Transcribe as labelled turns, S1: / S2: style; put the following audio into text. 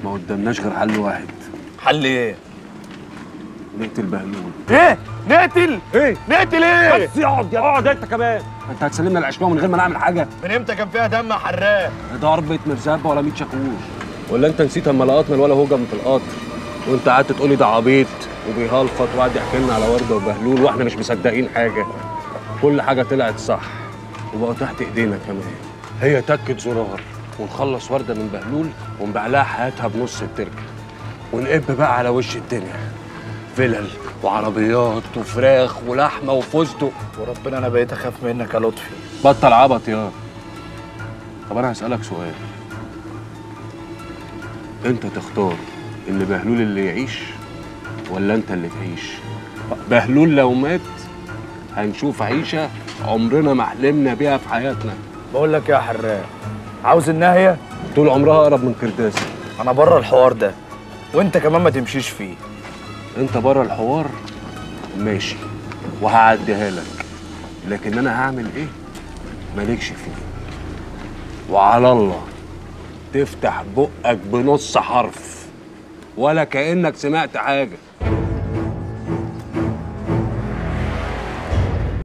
S1: ما قدامناش غير حل واحد
S2: حل ايه
S1: نقتل بهلول
S2: ايه نقتل
S1: ايه
S2: نقتل ايه
S1: بس اقعد يا اقعد انت كمان انت هتسلمنا العشماوي من غير ما نعمل حاجه
S2: من امتى كان فيها دم يا حراق
S1: ضربة مرزبة ولا 100 شاكوش ولا انت نسيت اما لقطنا الولا هجم في القطر وانت قعدت تقولي ده عبيط وبيهلفط وقعد يحكي لنا على ورده وبهلول واحنا مش مصدقين حاجه كل حاجه طلعت صح وبقوا تحت ايدينا كمان هي تكت زرار ونخلص ورده من بهلول ونبيع لها حياتها بنص التركه ونقب بقى على وش الدنيا فلل وعربيات وفراخ ولحمه وفستق
S2: وربنا انا بقيت اخاف منك يا لطفي
S1: بطل عبط يا طب انا هسألك سؤال انت تختار ان بهلول اللي يعيش ولا انت اللي تعيش بهلول لو مات هنشوف عيشة عمرنا ما حلمنا بيها في حياتنا
S2: بقول لك يا حراق عاوز النهايه
S1: طول عمرها اقرب من كرداسة
S2: انا بره الحوار ده وانت كمان ما تمشيش فيه
S1: انت بره الحوار ماشي وهعديها لك لكن انا هعمل ايه مالكش فيه وعلى الله تفتح بقك بنص حرف ولا كأنك سمعت حاجة